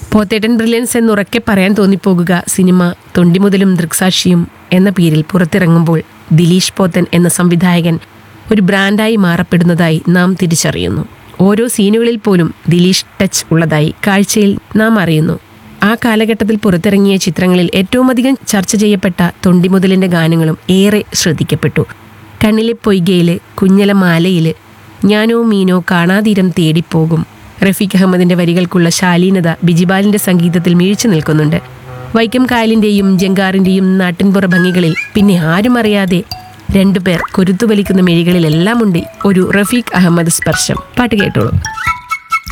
പോത്തേട്ടൻ brilliance എന്നുറക്കെ പറയാൻ തോന്നിപ്പോകുക cinema തൊണ്ടിമുതലും ദൃക്സാക്ഷിയും എന്ന പേരിൽ പുറത്തിറങ്ങുമ്പോൾ ദിലീഷ് പോത്തൻ എന്ന സംവിധായകൻ ഒരു ബ്രാൻഡായി മാറപ്പെടുന്നതായി നാം തിരിച്ചറിയുന്നു ഓരോ സീനുകളിൽ പോലും ദിലീഷ് ടച്ച് ഉള്ളതായി കാഴ്ചയിൽ നാം അറിയുന്നു ആ കാലഘട്ടത്തിൽ പുറത്തിറങ്ങിയ ചിത്രങ്ങളിൽ ഏറ്റവും അധികം ചർച്ച ചെയ്യപ്പെട്ട തൊണ്ടിമുതലിന്റെ ഗാനങ്ങളും ഏറെ ശ്രദ്ധിക്കപ്പെട്ടു കണ്ണിലെ പൊയ്കയില് കുഞ്ഞല മാലയില് ഞാനോ മീനോ കാണാതീരം തേടിപ്പോകും റഫീഖ് അഹമ്മദിന്റെ വരികൾക്കുള്ള ശാലീനത ബിജിബാലിന്റെ സംഗീതത്തിൽ മിഴിച്ചു നിൽക്കുന്നുണ്ട് വൈക്കം കായലിന്റെയും ജങ്കാറിന്റെയും നാട്ടിൻപുറ ഭംഗികളിൽ പിന്നെ ആരും അറിയാതെ രണ്ടുപേർ കൊരുത്തുവലിക്കുന്ന മിഴികളിലെല്ലാം ഉണ്ട് ഒരു റഫീഖ് അഹമ്മദ് സ്പർശം പാട്ട് കേട്ടോളൂ